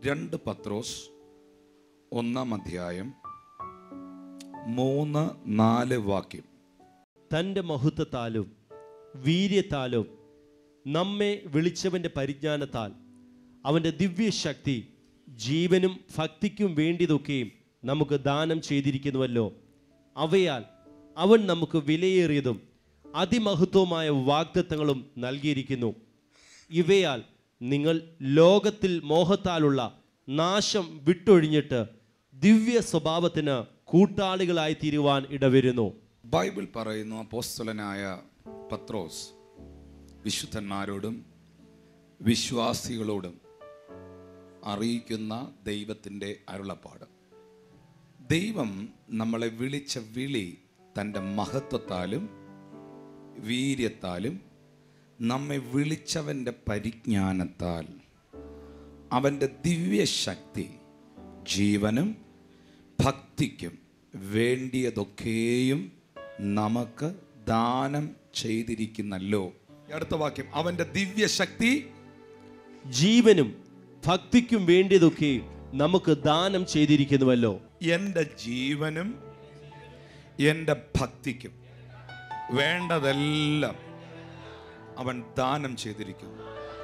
രണ്ട് പത്രോസ് ഒന്നാം അധ്യായം മൂന്ന് നാല് വാക്യം തൻ്റെ മഹത്വത്താലും വീര്യത്താലും നമ്മെ വിളിച്ചവൻ്റെ പരിജ്ഞാനത്താൽ അവൻ്റെ ദിവ്യശക്തി ജീവനും ഭക്തിക്കും വേണ്ടിയതൊക്കെയും നമുക്ക് ദാനം ചെയ്തിരിക്കുന്നുവല്ലോ അവയാൽ അവൻ നമുക്ക് വിലയേറിയതും അതിമഹത്വമായ വാഗ്ദത്തങ്ങളും നൽകിയിരിക്കുന്നു ഇവയാൽ നിങ്ങൾ ലോകത്തിൽ മോഹത്താലുള്ള നാശം വിട്ടൊഴിഞ്ഞിട്ട് ദിവ്യ സ്വഭാവത്തിന് കൂട്ടാളികളായി തീരുവാൻ ഇടവരുന്നു ബൈബിൾ പറയുന്നു അപ്പോസ്തലനായ പത്രോസ് വിശുദ്ധന്മാരോടും വിശ്വാസികളോടും അറിയിക്കുന്ന ദൈവത്തിൻ്റെ അരുളപ്പാട് ദൈവം നമ്മളെ വിളിച്ച വിളി തൻ്റെ മഹത്വത്താലും വീര്യത്താലും നമ്മെ വിളിച്ചവൻ്റെ പരിജ്ഞാനത്താൽ അവൻ്റെ ദിവ്യശക്തി ജീവനും ഭക്തിക്കും വേണ്ടിയതൊക്കെയും നമുക്ക് ദാനം ചെയ്തിരിക്കുന്നല്ലോ ഈ അടുത്ത വാക്യം അവൻ്റെ ദിവ്യശക്തി ജീവനും ഭക്തിക്കും വേണ്ടിയതൊക്കെയും നമുക്ക് ദാനം ചെയ്തിരിക്കുന്നുവല്ലോ എൻ്റെ ജീവനും എൻ്റെ ഭക്തിക്കും വേണ്ടതെല്ലാം അവൻ ദാനം ചെയ്തിരിക്കുന്നു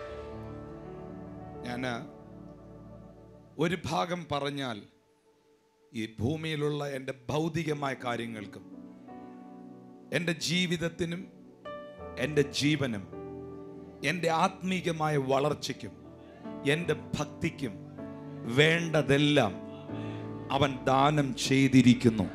ഞാൻ ഒരു ഭാഗം പറഞ്ഞാൽ ഈ ഭൂമിയിലുള്ള എൻ്റെ ഭൗതികമായ കാര്യങ്ങൾക്കും എൻ്റെ ജീവിതത്തിനും എൻ്റെ ജീവനും എൻ്റെ ആത്മീകമായ വളർച്ചയ്ക്കും എൻ്റെ ഭക്തിക്കും വേണ്ടതെല്ലാം അവൻ ദാനം ചെയ്തിരിക്കുന്നു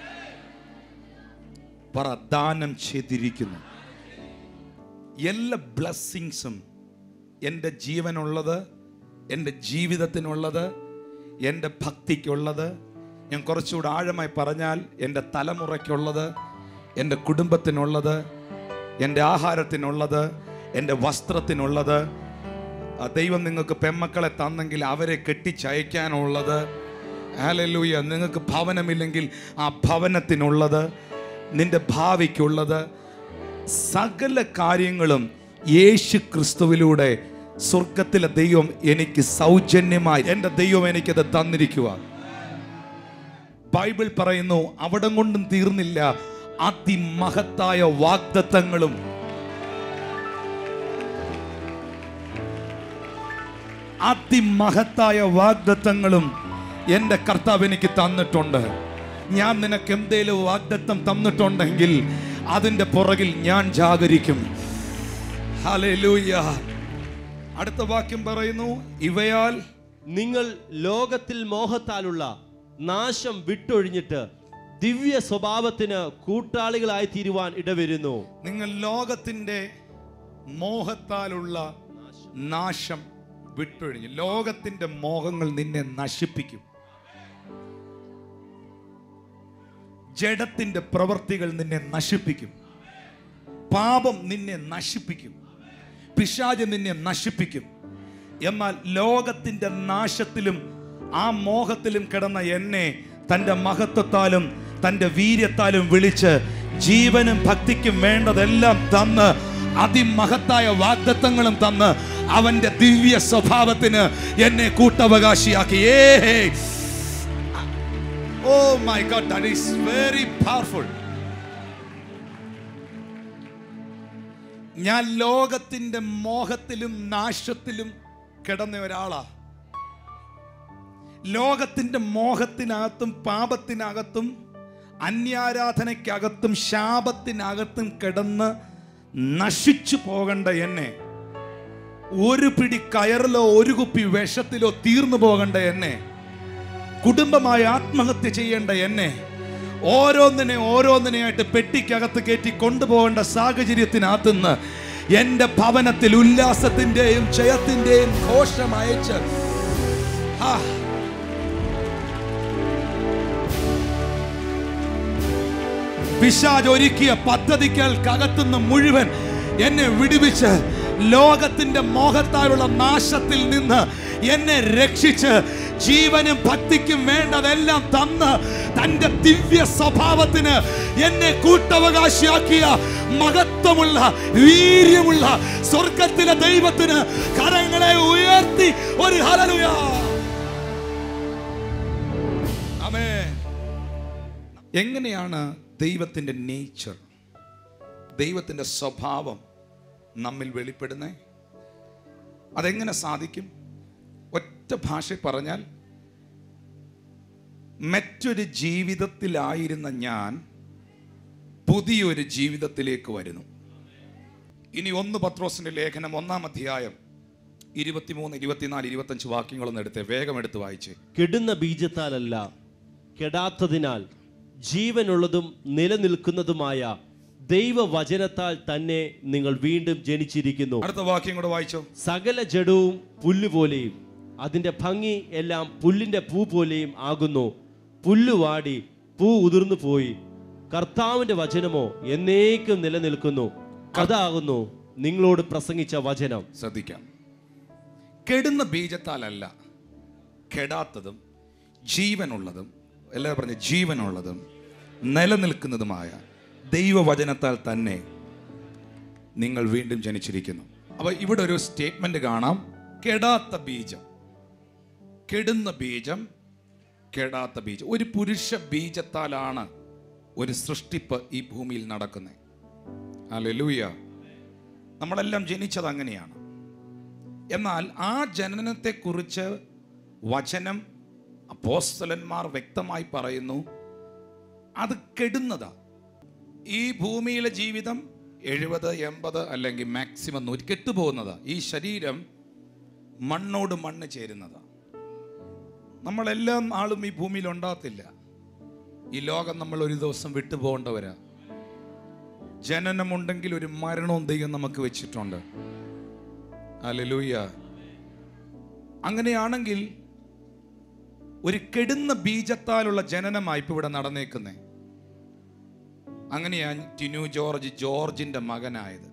പറ ദാനം ചെയ്തിരിക്കുന്നു എല്ലാ ബ്ലെസ്സിങ്സും എൻ്റെ ജീവനുള്ളത് എൻ്റെ ജീവിതത്തിനുള്ളത് എൻ്റെ ഭക്തിക്കുള്ളത് ഞാൻ കുറച്ചുകൂടെ ആഴമായി പറഞ്ഞാൽ എൻ്റെ തലമുറയ്ക്കുള്ളത് എൻ്റെ കുടുംബത്തിനുള്ളത് എൻ്റെ ആഹാരത്തിനുള്ളത് എൻ്റെ വസ്ത്രത്തിനുള്ളത് ആ ദൈവം നിങ്ങൾക്ക് പെമ്മക്കളെ തന്നെങ്കിൽ അവരെ കെട്ടിച്ചയക്കാനുള്ളത് ഹാലലൂയ നിങ്ങൾക്ക് ഭവനമില്ലെങ്കിൽ ആ ഭവനത്തിനുള്ളത് നിന്റെ ഭാവിക്കുള്ളത് സകല കാര്യങ്ങളും യേശു ക്രിസ്തുവിലൂടെ സ്വർഗത്തിലെ ദൈവം എനിക്ക് സൗജന്യമായി എൻ്റെ ദൈവം എനിക്കത് തന്നിരിക്കുക ബൈബിൾ പറയുന്നു അവിടം കൊണ്ടും തീർന്നില്ല അതിമഹത്തായ വാഗ്ദത്തങ്ങളും അതിമഹത്തായ വാഗ്ദത്തങ്ങളും എൻ്റെ കർത്താവ് എനിക്ക് തന്നിട്ടുണ്ട് ഞാൻ നിനക്ക് എന്തേലും വാഗ്ദത്തം തന്നിട്ടുണ്ടെങ്കിൽ അതിൻ്റെ പുറകിൽ ഞാൻ ജാഗരിക്കും ഹല്ലേലൂയ അടുത്ത വാക്യം പറയുന്നു ഇവയാൽ നിങ്ങൾ ലോകത്തിൽ മോഹത്താലുള്ള നാശം വിട്ടൊഴിഞ്ഞിട്ട് ദിവ്യ സ്വഭാവത്തിന് കൂട്ടാളികളായി തീരുവാൻ ഇടവരുന്നു നിങ്ങൾ ലോകത്തിൻ്റെ മോഹത്താലുള്ള നാശം വിട്ടൊഴിഞ്ഞു ലോകത്തിൻ്റെ മോഹങ്ങൾ നിന്നെ നശിപ്പിക്കും ജഡത്തിൻ്റെ പ്രവൃത്തികൾ നിന്നെ നശിപ്പിക്കും പാപം നിന്നെ നശിപ്പിക്കും പിശാജ് നിന്നെ നശിപ്പിക്കും എന്നാൽ ലോകത്തിൻ്റെ നാശത്തിലും ആ മോഹത്തിലും കിടന്ന എന്നെ തൻ്റെ മഹത്വത്താലും തൻ്റെ വീര്യത്താലും വിളിച്ച് ജീവനും ഭക്തിക്കും വേണ്ടതെല്ലാം തന്ന് അതിമഹത്തായ വാഗ്ദത്തങ്ങളും തന്ന് അവന്റെ ദിവ്യ സ്വഭാവത്തിന് എന്നെ കൂട്ടവകാശിയാക്കി ഏ oh my god that is very powerful ഞാൻ ലോകത്തിന്റെ മോഹത്തിലും നാശത്തിലും കിടന്ന ഒരാളാ ലോകത്തിന്റെ മോഹത്തിനകത്തും പാപത്തിനകത്തും അന്യാരാധനയ്ക്കകത്തും ശാപത്തിനകത്തും കിടന്ന് നശിച്ചു പോകേണ്ട എന്നെ ഒരു പിടി കയറിലോ ഒരു കുപ്പി വിഷത്തിലോ തീർന്നു പോകേണ്ട എന്നെ കുടുംബമായി ആത്മഹത്യ ചെയ്യേണ്ട എന്നെ ഓരോന്നിനെ ഓരോന്നിനെയായിട്ട് പെട്ടിക്കകത്ത് കയറ്റി കൊണ്ടുപോകേണ്ട സാഹചര്യത്തിനകത്തുനിന്ന് എൻ്റെ ഭവനത്തിൽ ഉല്ലാസത്തിൻ്റെയും ജയത്തിൻ്റെയും ഘോഷം അയച്ച് ആ, പിശാജ് ഒരുക്കിയ പദ്ധതികൾക്കകത്തുനിന്ന് മുഴുവൻ എന്നെ വിടുവിച്ച് ലോകത്തിന്റെ മോഹത്താലുള്ള നാശത്തിൽ നിന്ന് എന്നെ രക്ഷിച്ച് ജീവനും ഭക്തിക്കും വേണ്ടതെല്ലാം തന്ന് തന്റെ ദിവ്യ സ്വഭാവത്തിന് എന്നെ കൂട്ടവകാശിയാക്കിയ മഹത്വമുള്ള വീര്യമുള്ള സ്വർഗത്തിലെ ദൈവത്തിന് കരങ്ങളെ ഉയർത്തി ഒരു ഹലലുയാ എങ്ങനെയാണ് ദൈവത്തിൻ്റെ നേച്ചർ ദൈവത്തിൻ്റെ സ്വഭാവം നമ്മിൽ വെളിപ്പെടുന്നത് അതെങ്ങനെ സാധിക്കും ഒറ്റ ഭാഷ പറഞ്ഞാൽ മറ്റൊരു ജീവിതത്തിലായിരുന്ന ഞാൻ പുതിയൊരു ജീവിതത്തിലേക്ക് വരുന്നു ഇനി ഒന്ന് പത്രോസിന്റെ ലേഖനം ഒന്നാം അധ്യായം ഇരുപത്തിമൂന്ന് ഇരുപത്തിനാല് ഇരുപത്തഞ്ച് വാക്യങ്ങളൊന്നും എടുത്ത് വേഗം എടുത്ത് വായിച്ച് കെടുന്ന ബീജത്താലല്ല കെടാത്തതിനാൽ ജീവനുള്ളതും നിലനിൽക്കുന്നതുമായ ദൈവവചനത്താൽ തന്നെ നിങ്ങൾ വീണ്ടും ജനിച്ചിരിക്കുന്നു അടുത്ത വാക്യം കൂടെ വായിച്ചോ സകല ജഡവും പുല്ലുപോലെയും അതിന്റെ ഭംഗി എല്ലാം പുല്ലിന്റെ പൂ പോലെയും ആകുന്നു പുല്ല് വാടി പൂ ഉതിർന്നു പോയി കർത്താവിന്റെ വചനമോ എന്നേക്കും നിലനിൽക്കുന്നു അതാകുന്നു നിങ്ങളോട് പ്രസംഗിച്ച വചനം ശ്രദ്ധിക്കാം കെടുന്ന ബീജത്താലല്ല കെടാത്തതും ജീവനുള്ളതും എല്ലാവരും പറഞ്ഞ ജീവനുള്ളതും നിലനിൽക്കുന്നതുമായ ദൈവവചനത്താൽ തന്നെ നിങ്ങൾ വീണ്ടും ജനിച്ചിരിക്കുന്നു അപ്പൊ ഇവിടെ ഒരു സ്റ്റേറ്റ്മെന്റ് കാണാം കെടാത്ത ബീജം കെടുന്ന ബീജം കെടാത്ത ബീജം ഒരു പുരുഷ ബീജത്താലാണ് ഒരു സൃഷ്ടിപ്പ് ഈ ഭൂമിയിൽ നടക്കുന്നത് അല്ലെ നമ്മളെല്ലാം ജനിച്ചത് അങ്ങനെയാണ് എന്നാൽ ആ ജനനത്തെക്കുറിച്ച് വചനം അപ്പോസ്തലന്മാർ വ്യക്തമായി പറയുന്നു അത് കെടുന്നതാ ഈ ഭൂമിയിലെ ജീവിതം എഴുപത് എൺപത് അല്ലെങ്കിൽ മാക്സിമം നൂറ്റി കെട്ടുപോകുന്നതാ ഈ ശരീരം മണ്ണോട് മണ്ണ് ചേരുന്നതാ നമ്മളെല്ലാം ആളും ഈ ഭൂമിയിൽ ഉണ്ടാകത്തില്ല ഈ ലോകം നമ്മൾ ഒരു ദിവസം വിട്ടുപോകേണ്ടവരാ ജനനമുണ്ടെങ്കിൽ ഒരു മരണവും ദൈവം നമുക്ക് വെച്ചിട്ടുണ്ട് അലലൂയ അങ്ങനെയാണെങ്കിൽ ഒരു കെടുന്ന ബീജത്താലുള്ള ജനനമായി ഇപ്പൊ ഇവിടെ നടന്നേക്കുന്നേ അങ്ങനെയാ ടിനു ജോർജ് ജോർജിന്റെ മകനായത്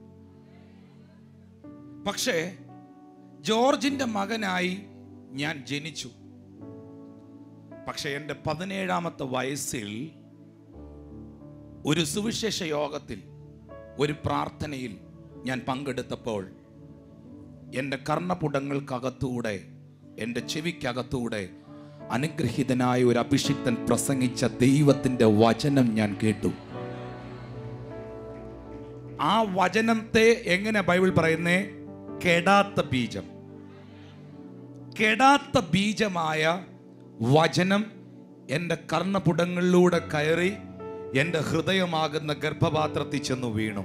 പക്ഷേ ജോർജിന്റെ മകനായി ഞാൻ ജനിച്ചു പക്ഷെ എൻ്റെ പതിനേഴാമത്തെ വയസ്സിൽ ഒരു സുവിശേഷ യോഗത്തിൽ ഒരു പ്രാർത്ഥനയിൽ ഞാൻ പങ്കെടുത്തപ്പോൾ എൻ്റെ കർണപുടങ്ങൾക്കകത്തൂടെ എൻ്റെ ചെവിക്കകത്തൂടെ അനുഗ്രഹീതനായ ഒരു അഭിഷിക്തൻ പ്രസംഗിച്ച ദൈവത്തിൻ്റെ വചനം ഞാൻ കേട്ടു ആ വചനത്തെ എങ്ങനെ ബൈബിൾ പറയുന്നേ കെടാത്ത ബീജം കെടാത്ത ബീജമായ വചനം എൻ്റെ കർണപുടങ്ങളിലൂടെ കയറി എൻ്റെ ഹൃദയമാകുന്ന ഗർഭപാത്രത്തിൽ ചെന്നു വീണു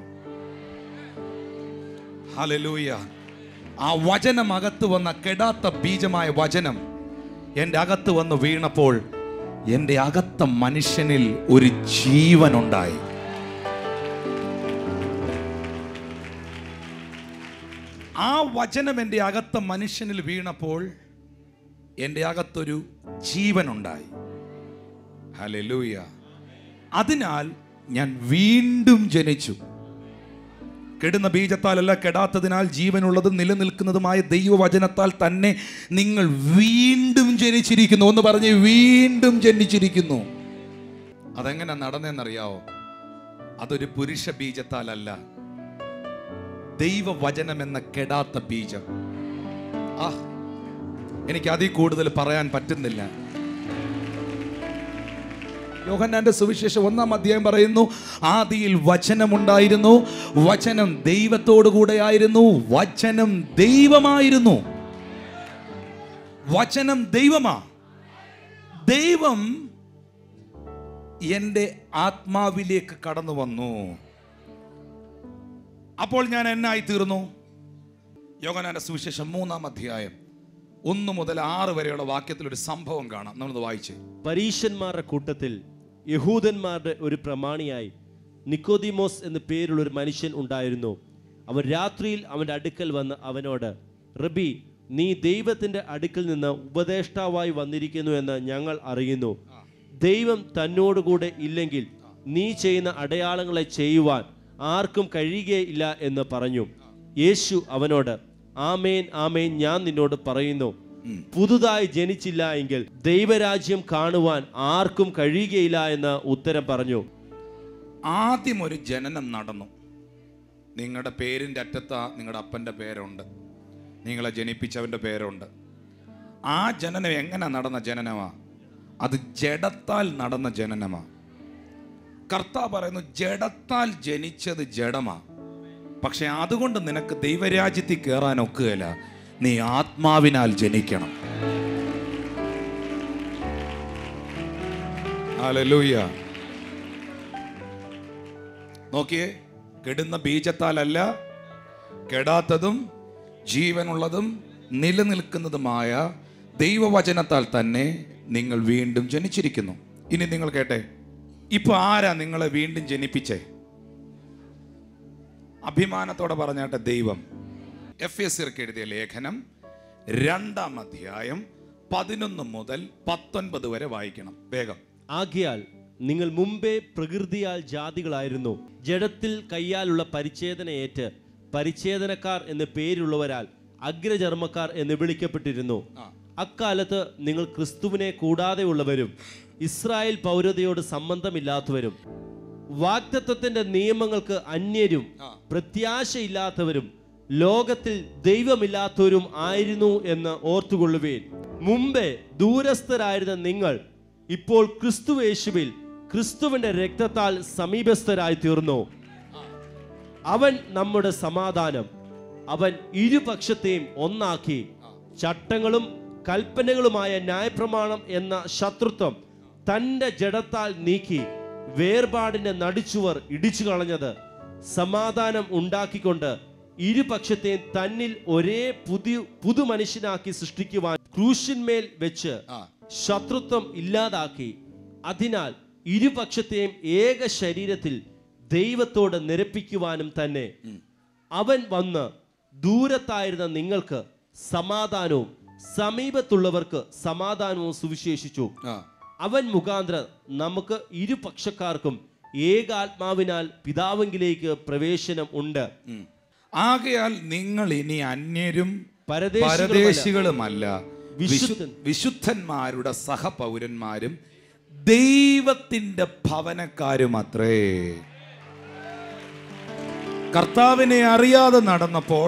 ഹലലൂയ ആ വചനം അകത്ത് വന്ന കെടാത്ത ബീജമായ വചനം എൻ്റെ അകത്ത് വന്ന് വീണപ്പോൾ എൻ്റെ അകത്ത മനുഷ്യനിൽ ഒരു ജീവനുണ്ടായി ആ വചനം എൻ്റെ അകത്ത മനുഷ്യനിൽ വീണപ്പോൾ എൻ്റെ അകത്തൊരു ജീവനുണ്ടായി ഹലലൂയ അതിനാൽ ഞാൻ വീണ്ടും ജനിച്ചു കെടുന്ന ബീജത്താലല്ല കെടാത്തതിനാൽ ജീവനുള്ളതും നിലനിൽക്കുന്നതുമായ ദൈവവചനത്താൽ തന്നെ നിങ്ങൾ വീണ്ടും ജനിച്ചിരിക്കുന്നു ഒന്ന് പറഞ്ഞ് വീണ്ടും ജനിച്ചിരിക്കുന്നു അതെങ്ങനെ നടന്നെന്നറിയാവോ അതൊരു പുരുഷ ബീജത്താലല്ല ദൈവവചനം എന്ന കെടാത്ത ബീജം ആ എനിക്ക് അതിൽ കൂടുതൽ പറയാൻ പറ്റുന്നില്ല യോഹന്നാന്റെ സുവിശേഷം ഒന്നാം അധ്യായം പറയുന്നു ആദിയിൽ വചനമുണ്ടായിരുന്നു വചനം ദൈവത്തോടു കൂടെയായിരുന്നു വചനം ദൈവമായിരുന്നു വചനം ദൈവമാ ദൈവം എൻ്റെ ആത്മാവിലേക്ക് കടന്നു വന്നു അപ്പോൾ ഞാൻ എന്നായി തീർന്നു യോഗനാന്റെ സുവിശേഷം മൂന്നാം അധ്യായം ഒന്ന് മുതൽ ആറ് വരെയുള്ള വാക്യത്തിൽ ഒരു സംഭവം കാണാം നമ്മളത് വായിച്ചേ പരീശന്മാരുടെ കൂട്ടത്തിൽ യഹൂദന്മാരുടെ ഒരു പ്രമാണിയായി നിക്കോദിമോസ് എന്ന പേരുള്ള ഒരു മനുഷ്യൻ ഉണ്ടായിരുന്നു അവൻ രാത്രിയിൽ അവൻ്റെ അടുക്കൽ വന്ന് അവനോട് റബി നീ ദൈവത്തിൻ്റെ അടുക്കൽ നിന്ന് ഉപദേഷ്ടാവായി വന്നിരിക്കുന്നു എന്ന് ഞങ്ങൾ അറിയുന്നു ദൈവം തന്നോടുകൂടെ ഇല്ലെങ്കിൽ നീ ചെയ്യുന്ന അടയാളങ്ങളെ ചെയ്യുവാൻ ആർക്കും കഴിയുകയില്ല എന്ന് പറഞ്ഞു യേശു അവനോട് ആമേൻ ആമേൻ ഞാൻ നിന്നോട് പറയുന്നു പുതുതായി ജനിച്ചില്ല എങ്കിൽ ദൈവരാജ്യം കാണുവാൻ ആർക്കും കഴിയുകയില്ല എന്ന് ഉത്തരം പറഞ്ഞു ആദ്യം ഒരു ജനനം നടന്നു നിങ്ങളുടെ പേരിൻ്റെ അറ്റത്ത് നിങ്ങളുടെ അപ്പൻ്റെ പേരുണ്ട് നിങ്ങളെ ജനിപ്പിച്ചവൻ്റെ പേരുണ്ട് ആ ജനനം എങ്ങനെ നടന്ന ജനനമാ അത് ജഡത്താൽ നടന്ന ജനനമാ കർത്താവ് പറയുന്നു ജഡത്താൽ ജനിച്ചത് ജഡമാ പക്ഷെ അതുകൊണ്ട് നിനക്ക് ദൈവരാജ്യത്തിൽ കയറാൻ ഒക്കുകയില്ല നീ ആത്മാവിനാൽ ജനിക്കണം ഹല്ലേലൂയ നോക്കിയേ കെടുന്ന ബീജത്താലല്ല കെടാത്തതും ജീവനുള്ളതും നിലനിൽക്കുന്നതുമായ ദൈവവചനത്താൽ തന്നെ നിങ്ങൾ വീണ്ടും ജനിച്ചിരിക്കുന്നു ഇനി നിങ്ങൾ കേട്ടെ ഇപ്പൊ ആരാ നിങ്ങളെ വീണ്ടും ജനിപ്പിച്ചേ അഭിമാനത്തോടെ പറഞ്ഞാട്ടെ ദൈവം എഫ് എസ് എഴുതിയ ലേഖനം രണ്ടാം അധ്യായം പതിനൊന്ന് മുതൽ പത്തൊൻപത് വരെ വായിക്കണം വേഗം ആകിയാൽ നിങ്ങൾ മുമ്പേ പ്രകൃതിയാൽ ജാതികളായിരുന്നു ജഡത്തിൽ കയ്യാലുള്ള പരിച്ഛേദനയേറ്റ് പരിച്ഛേദനക്കാർ എന്ന് പേരുള്ളവരാൽ അഗ്രചർമ്മക്കാർ എന്ന് വിളിക്കപ്പെട്ടിരുന്നു ആ. അക്കാലത്ത് നിങ്ങൾ ക്രിസ്തുവിനെ കൂടാതെയുള്ളവരും ഇസ്രായേൽ പൗരതയോട് സംബന്ധമില്ലാത്തവരും വാക്തത്വത്തിന്റെ നിയമങ്ങൾക്ക് അന്യരും ആ. പ്രത്യാശയില്ലാത്തവരും ലോകത്തിൽ ദൈവമില്ലാത്തവരും ആയിരുന്നു എന്ന് ഓർത്തുകൊള്ളുവേൻ മുമ്പേ ദൂരസ്ഥരായിരുന്ന നിങ്ങൾ ഇപ്പോൾ ക്രിസ്തു യേശുവിൽ ക്രിസ്തുവിന്റെ രക്തത്താൽ സമീപസ്ഥരായി തീർന്നു അവൻ നമ്മുടെ സമാധാനം അവൻ ഇരുപക്ഷത്തെയും ഒന്നാക്കി ചട്ടങ്ങളും കൽപ്പനകളുമായ ന്യായപ്രമാണം എന്ന ശത്രുത്വം തന്റെ ജഡത്താൽ നീക്കി വേർപാടിന്റെ നടിച്ചുവർ ഇടിച്ചു കളഞ്ഞത് സമാധാനം ഉണ്ടാക്കിക്കൊണ്ട് ഇരുപക്ഷത്തെയും തന്നിൽ ഒരേ പുതിയ പുതു മനുഷ്യനാക്കി സൃഷ്ടിക്കുവാൻ ക്രൂശിന്മേൽ വെച്ച് ആ ശത്രുത്വം ഇല്ലാതാക്കി അതിനാൽ ഇരുപക്ഷത്തെയും ഏക ശരീരത്തിൽ ദൈവത്തോട് നിരപ്പിക്കുവാനും തന്നെ അവൻ വന്ന് ദൂരത്തായിരുന്ന നിങ്ങൾക്ക് സമാധാനവും സമീപത്തുള്ളവർക്ക് സമാധാനവും സുവിശേഷിച്ചു ആ അവൻ മുഖാന്തരം നമുക്ക് ഇരുപക്ഷക്കാർക്കും ഏകാത്മാവിനാൽ പിതാവെങ്കിലേക്ക് പ്രവേശനം ഉണ്ട് ഉം. ആകയാൽ നിങ്ങൾ ഇനി അന്യരും പരദേശികളുമല്ല. പരദേശികളുമല്ല വിശു- വിശുദ്ധൻ. വിശുദ്ധന്മാരുടെ സഹപൗരന്മാരും ദൈവത്തിന്റെ ഭവനക്കാരുമത്രേ കർത്താവിനെ അറിയാതെ നടന്നപ്പോൾ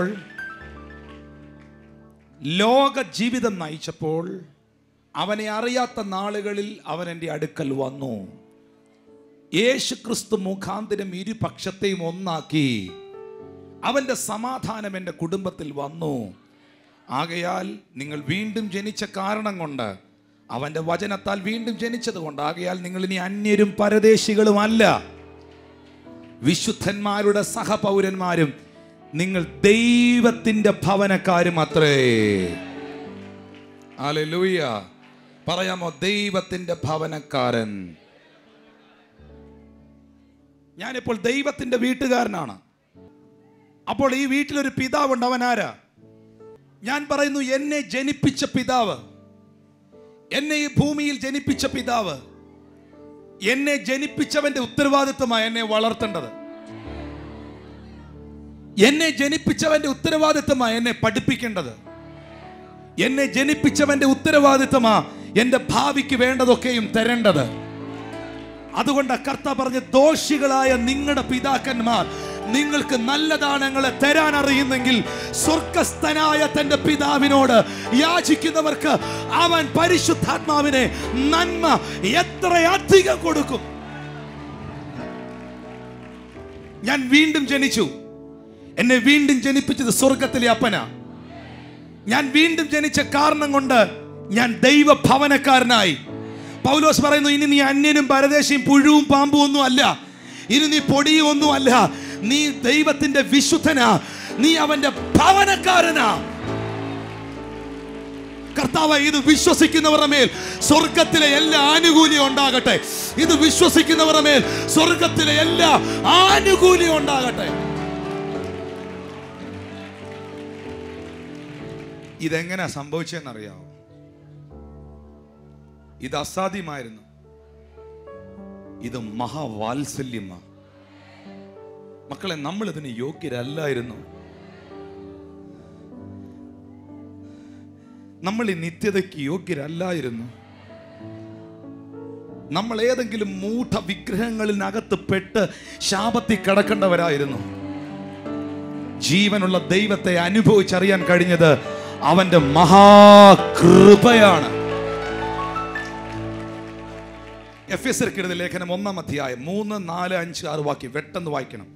ലോക ജീവിതം നയിച്ചപ്പോൾ അവനെ അറിയാത്ത നാളുകളിൽ അവൻ എൻ്റെ അടുക്കൽ വന്നു യേശു ക്രിസ്തു മുഖാന്തരം ഇരുപക്ഷത്തെയും ഒന്നാക്കി അവന്റെ സമാധാനം എൻ്റെ കുടുംബത്തിൽ വന്നു ആകയാൽ നിങ്ങൾ വീണ്ടും ജനിച്ച കാരണം കൊണ്ട് അവന്റെ വചനത്താൽ വീണ്ടും ജനിച്ചത് കൊണ്ട് ആകയാൽ നിങ്ങൾ ഇനി അന്യരും പരദേശികളുമല്ല വിശുദ്ധന്മാരുടെ സഹപൗരന്മാരും നിങ്ങൾ ദൈവത്തിന്റെ ഭവനക്കാരും അത്രേ ഹല്ലേലൂയ പറയാമോ ദൈവത്തിന്റെ ഭവനക്കാരൻ ഞാനിപ്പോൾ ദൈവത്തിന്റെ വീട്ടുകാരനാണ് അപ്പോൾ ഈ വീട്ടിലൊരു പിതാവുണ്ട് അവൻ ആരാ ഞാൻ പറയുന്നു എന്നെ ജനിപ്പിച്ച പിതാവ് എന്നെ ഈ ഭൂമിയിൽ ജനിപ്പിച്ച പിതാവ് എന്നെ ജനിപ്പിച്ചവന്റെ ഉത്തരവാദിത്വമാണ് എന്നെ വളർത്തേണ്ടത് എന്നെ ജനിപ്പിച്ചവന്റെ ഉത്തരവാദിത്വമാണ് എന്നെ പഠിപ്പിക്കേണ്ടത് എന്നെ ജനിപ്പിച്ചവന്റെ ഉത്തരവാദിത്വമാ എന്റെ ഭാവിക്ക് വേണ്ടതൊക്കെയും തരേണ്ടത് അതുകൊണ്ട് കർത്ത പറഞ്ഞ ദോഷികളായ നിങ്ങളുടെ പിതാക്കന്മാർ നിങ്ങൾക്ക് നല്ല ദാനങ്ങളെ തരാൻ അറിയുന്നെങ്കിൽ സ്വർഗസ്ഥനായ തന്റെ പിതാവിനോട് യാചിക്കുന്നവർക്ക് അവൻ പരിശുദ്ധാത്മാവിനെ നന്മ എത്രയധികം കൊടുക്കും ഞാൻ വീണ്ടും ജനിച്ചു എന്നെ വീണ്ടും ജനിപ്പിച്ചത് സ്വർഗത്തിലെ അപ്പന ഞാൻ വീണ്ടും ജനിച്ച കാരണം കൊണ്ട് ഞാൻ ദൈവഭവനക്കാരനായി പൗലോസ് പറയുന്നു ഇനി നീ അന്യനും പരദേശിയും പുഴുവും പാമ്പും ഒന്നും അല്ല ഇനി നീ പൊടിയും ഒന്നും അല്ല നീ ദൈവത്തിന്റെ വിശുദ്ധനാ നീ അവന്റെ ഭവനക്കാരനാ കർത്താവ് ഇത് വിശ്വസിക്കുന്നവരുടെ മേൽ സ്വർഗത്തിലെ എല്ലാ ആനുകൂല്യം ഉണ്ടാകട്ടെ ഇത് വിശ്വസിക്കുന്നവരുടെ മേൽ സ്വർഗത്തിലെ എല്ലാ ആനുകൂല്യം ഉണ്ടാകട്ടെ ഇതെങ്ങനെ സംഭവിച്ചെന്നറിയാവോ ഇത് അസാധ്യമായിരുന്നു ഇത് മഹാവാത്സല്യമാ മക്കളെ നമ്മൾ ഇതിന് യോഗ്യരല്ലായിരുന്നു നമ്മൾ ഈ നിത്യതയ്ക്ക് യോഗ്യരല്ലായിരുന്നു നമ്മൾ ഏതെങ്കിലും മൂഢ വിഗ്രഹങ്ങളിനകത്ത് പെട്ട് ശാപത്തിൽ കിടക്കേണ്ടവരായിരുന്നു ജീവനുള്ള ദൈവത്തെ അനുഭവിച്ചറിയാൻ കഴിഞ്ഞത് അവന്റെ മഹാകൃപയാണ് എഫ് എസ് എഴുതിയ ലേഖനം ഒന്നാം അധ്യായം മൂന്ന് നാല് അഞ്ച് ആറ് വാക്യം പെട്ടെന്ന് വായിക്കണം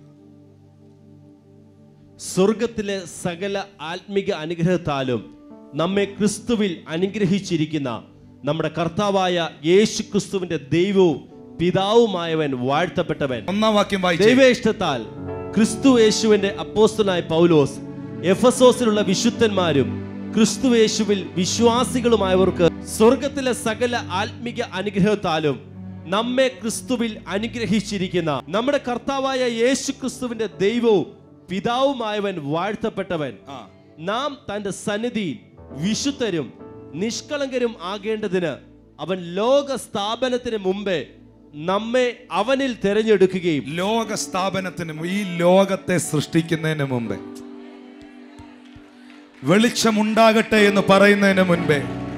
സ്വർഗത്തിലെ സകല ആത്മിക അനുഗ്രഹത്താലും നമ്മെ ക്രിസ്തുവിൽ അനുഗ്രഹിച്ചിരിക്കുന്ന നമ്മുടെ കർത്താവായ യേശു ക്രിസ്തുവിന്റെ ദൈവവും പിതാവുമായവൻ വാഴ്ത്തപ്പെട്ടവൻ ഒന്നാം വാക്യം വായിച്ചേ ദൈവേഷ്ടത്താൽ ക്രിസ്തു യേശുവിന്റെ അപ്പോസ്തലനായ പൗലോസ് എഫസോസിലുള്ള വിശുദ്ധന്മാരും ക്രിസ്തു യേശുവിൽ വിശ്വാസികളുമായവർക്ക് സ്വർഗത്തിലെ സകല ആത്മിക അനുഗ്രഹത്താലും നമ്മെ ക്രിസ്തുവിൽ അനുഗ്രഹിച്ചിരിക്കുന്ന നമ്മുടെ കർത്താവായ യേശു ക്രിസ്തുവിന്റെ ദൈവവും പിതാവുമായവൻ വാഴ്ത്തപ്പെട്ടവൻ ആ നാം തന്റെ സന്നിധിയിൽ വിശുദ്ധരും നിഷ്കളങ്കരും ആകേണ്ടതിന് അവൻ ലോക സ്ഥാപനത്തിന് മുമ്പേ നമ്മെ അവനിൽ തിരഞ്ഞെടുക്കുകയും ലോക സ്ഥാപനത്തിന് മു- ഈ ലോകത്തെ സൃഷ്ടിക്കുന്നതിന് മുമ്പേ വെളിച്ചമുണ്ടാകട്ടെ എന്ന് പറയുന്നതിന് മുൻപേ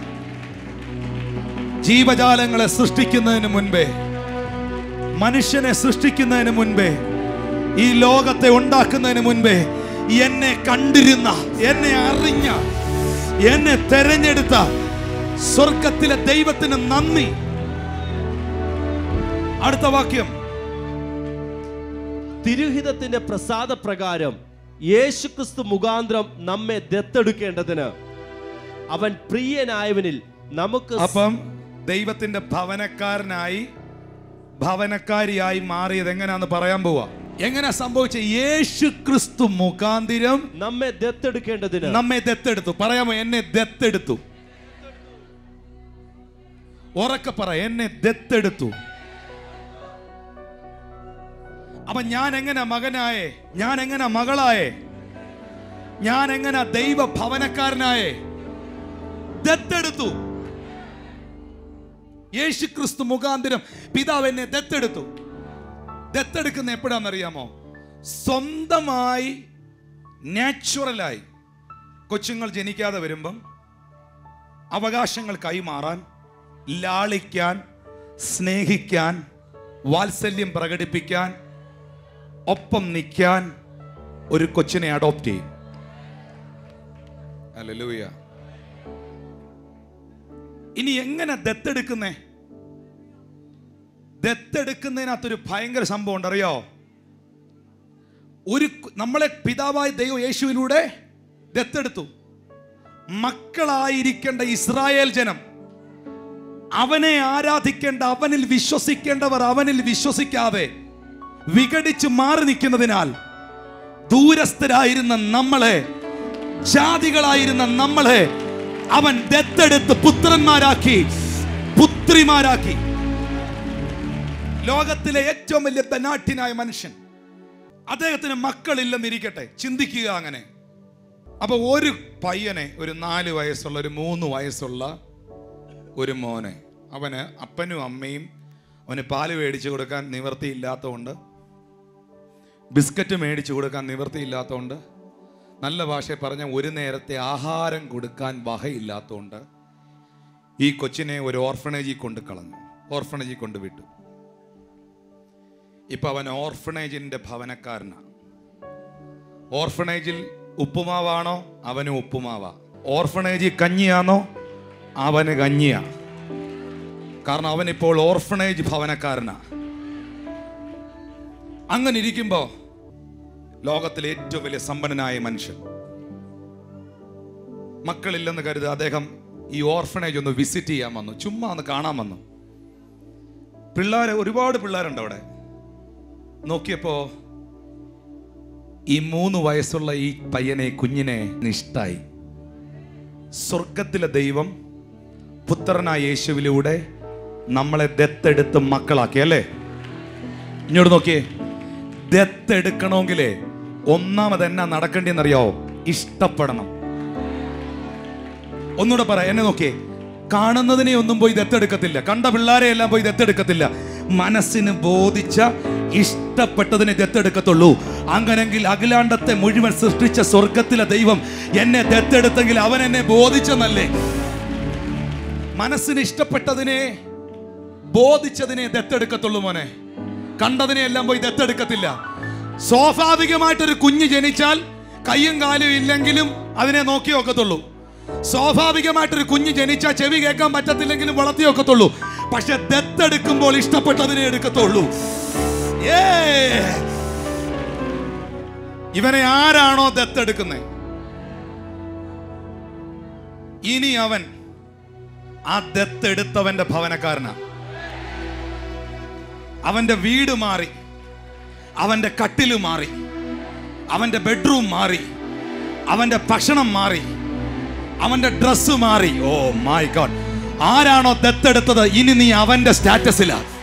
ജീവജാലങ്ങളെ സൃഷ്ടിക്കുന്നതിന് മുൻപേ മനുഷ്യനെ സൃഷ്ടിക്കുന്നതിന് മുൻപേ ഈ ലോകത്തെ ഉണ്ടാക്കുന്നതിന് മുൻപേ എന്നെ കണ്ടിരുന്ന എന്നെ അറിഞ്ഞ എന്നെ തെരഞ്ഞെടുത്ത സ്വർഗത്തിലെ ദൈവത്തിന് നന്ദി അടുത്ത വാക്യം തിരുഹിതത്തിന്റെ പ്രസാദപ്രകാരം യേശുക്രിസ്തു മുഖാന്തരം നമ്മെ ദത്തെടുക്കേണ്ടതിന് അവൻ പ്രിയനായവനിൽ നമുക്ക് അപ്പം ദൈവത്തിന്റെ ഭവനക്കാരനായി ഭവനക്കാരിയായി മാറിയത് എങ്ങനെയാന്ന് പറയാൻ പോവാ എങ്ങനെ സംഭവിച്ച യേശു ക്രിസ്തു മുഖാന്തിരം നമ്മെ ദത്തെടുക്കേണ്ടതിന് നമ്മെ ദത്തെടുത്തു പറയാമോ എന്നെ ദത്തെടുത്തു ഉറക്കെ പറ എന്നെ ദത്തെടുത്തു അപ്പൊ ഞാൻ എങ്ങനെ മകനായേ ഞാൻ എങ്ങനെ മകളായേ ഞാൻ എങ്ങനെ ദൈവ ഭവനക്കാരനായേ ദത്തെടുത്തു യേശു ക്രിസ്തു മുഖാന്തരം പിതാവ് എന്നെ ദത്തെടുത്തു ദത്തെടുക്കുന്ന എപ്പോഴാണെന്നറിയാമോ സ്വന്തമായി നാച്ചുറലായി കൊച്ചുങ്ങൾ ജനിക്കാതെ വരുമ്പം അവകാശങ്ങൾ കൈമാറാൻ ലാളിക്കാൻ സ്നേഹിക്കാൻ വാത്സല്യം പ്രകടിപ്പിക്കാൻ ഒപ്പം നിൽക്കാൻ ഒരു കൊച്ചിനെ അഡോപ്റ്റ് ചെയ്യും ഹല്ലേലൂയ ഇനി എങ്ങനെ ദത്തെടുക്കുന്നേ ദത്തെടുക്കുന്നതിനകത്തൊരു ഭയങ്കര സംഭവം ഉണ്ട് അറിയോ ഒരു കു- നമ്മളെ പിതാവായ ദൈവം യേശുവിലൂടെ ദത്തെടുത്തു മക്കളായിരിക്കേണ്ട ഇസ്രായേൽ ജനം അവനെ ആരാധിക്കേണ്ട അവനിൽ വിശ്വസിക്കേണ്ടവർ അവനിൽ വിശ്വസിക്കാതെ വിഘടിച്ച് മാറി നിൽക്കുന്നതിനാൽ ദൂരസ്ഥരായിരുന്ന നമ്മളെ ജാതികളായിരുന്ന നമ്മളെ അവൻ ദത്തെടുത്ത് പുത്രന്മാരാക്കി പുത്രിമാരാക്കി ലോകത്തിലെ ഏറ്റവും വലിയ ധനാഠ്യനായ മനുഷ്യൻ അദ്ദേഹത്തിന് മക്കളില്ലെന്നിരിക്കട്ടെ ചിന്തിക്കുക അങ്ങനെ അപ്പൊ ഒരു പയ്യനെ ഒരു നാല് വയസ്സുള്ള ഒരു മൂന്ന് വയസ്സുള്ള ഒരു മോനെ അവന് അപ്പനും അമ്മയും അവന് പാല് മേടിച്ചു കൊടുക്കാൻ നിവൃത്തിയില്ലാത്തതുകൊണ്ട് ബിസ്ക്കറ്റ് മേടിച്ചു കൊടുക്കാൻ നിവൃത്തിയില്ലാത്തതുകൊണ്ട് നല്ല ഭാഷയിൽ പറഞ്ഞ ഒരു നേരത്തെ ആഹാരം കൊടുക്കാൻ വകയില്ലാത്തതുകൊണ്ട് ഈ കൊച്ചിനെ ഒരു ഓർഫണേജിൽ കൊണ്ട് കളഞ്ഞു ഓർഫണേജിൽ കൊണ്ട് വിട്ടു ഇപ്പൊ അവൻ ഓർഫണേജിന്റെ ഭവനക്കാരനാണ് ഓർഫണേജിൽ ഉപ്പുമാവാണോ അവന് ഉപ്പുമാവാ ഓർഫണേജിൽ കഞ്ഞിയാണോ അവന് കഞ്ഞിയാ കാരണം അവൻ ഇപ്പോൾ ഓർഫണേജ് ഭവനക്കാരനാ അങ്ങനെ ഇരിക്കുമ്പോ ലോകത്തിലെ ഏറ്റവും വലിയ സമ്പന്നനായ മനുഷ്യൻ മക്കളില്ലെന്ന് കരുതി അദ്ദേഹം ഈ ഓർഫണേജ് ഒന്ന് വിസിറ്റ് ചെയ്യാൻ വന്നു ചുമ്മാ ഒന്ന് കാണാൻ വന്നു പിള്ളേരെ ഒരുപാട് പിള്ളേരുണ്ട് അവിടെ നോക്കിയപ്പോ ഈ മൂന്ന് വയസ്സുള്ള ഈ പയ്യനെ കുഞ്ഞിനെ ഇഷ്ടായി സ്വർഗത്തിലെ ദൈവം പുത്രനായ യേശുവിലൂടെ നമ്മളെ ദത്തെടുത്ത് മക്കളാക്കി അല്ലേ ഇങ്ങോട്ട് നോക്കിയേ ദത്തെടുക്കണമെങ്കിലേ ഒന്നാമത് എന്നാ നടക്കേണ്ടതെന്നറിയാവോ ഇഷ്ടപ്പെടണം ഒന്നുകൂടെ പറ എന്നെ നോക്കിയേ കാണുന്നതിനെ ഒന്നും പോയി ദത്തെടുക്കത്തില്ല കണ്ട പിള്ളേരെ എല്ലാം പോയി ദത്തെടുക്കത്തില്ല മനസ്സിന് ബോധിച്ച ഇഷ്ടപ്പെട്ടതിനെ ദത്തെടുക്കത്തുള്ളൂ അങ്ങനെങ്കിൽ അഖിലാണ്ടത്തെ മുഴുവൻ സൃഷ്ടിച്ച സ്വർഗത്തിലെ ദൈവം എന്നെ ദത്തെടുത്തെങ്കിൽ അവൻ എന്നെ ബോധിച്ചെന്നല്ലേ മനസ്സിന് ഇഷ്ടപ്പെട്ടതിനെ ബോധിച്ചതിനെ ദത്തെടുക്കത്തുള്ളൂ മോനെ കണ്ടതിനെ എല്ലാം പോയി ദത്തെടുക്കത്തില്ല സ്വാഭാവികമായിട്ടൊരു കുഞ്ഞ് ജനിച്ചാൽ കയ്യും കാലും ഇല്ലെങ്കിലും അതിനെ നോക്കി നോക്കത്തുള്ളൂ സ്വാഭാവികമായിട്ടൊരു കുഞ്ഞ് ജനിച്ചാൽ ചെവി കേൾക്കാൻ പറ്റത്തില്ലെങ്കിലും വളർത്തി നോക്കത്തുള്ളൂ പക്ഷെ ദത്ത് ദത്തെടുക്കുമ്പോൾ ഇഷ്ടപ്പെട്ടതിനെ എടുക്കത്തുള്ളൂ ഏ ഇവനെ ആരാണോ ദത്തെടുക്കുന്നത് ഇനി അവൻ ആ ദത്തെടുത്തവന്റെ ഭവനക്കാരനാ അവന്റെ വീട് മാറി അവന്റെ കട്ടില് മാറി അവന്റെ ബെഡ്റൂം മാറി അവന്റെ ഭക്ഷണം മാറി അവന്റെ ഡ്രസ്സ് മാറി ഓ മൈ ഗോഡ് ആരാണോ ദത്തെടുത്തത് ഇനി നീ അവന്റെ സ്റ്റാറ്റസിലാ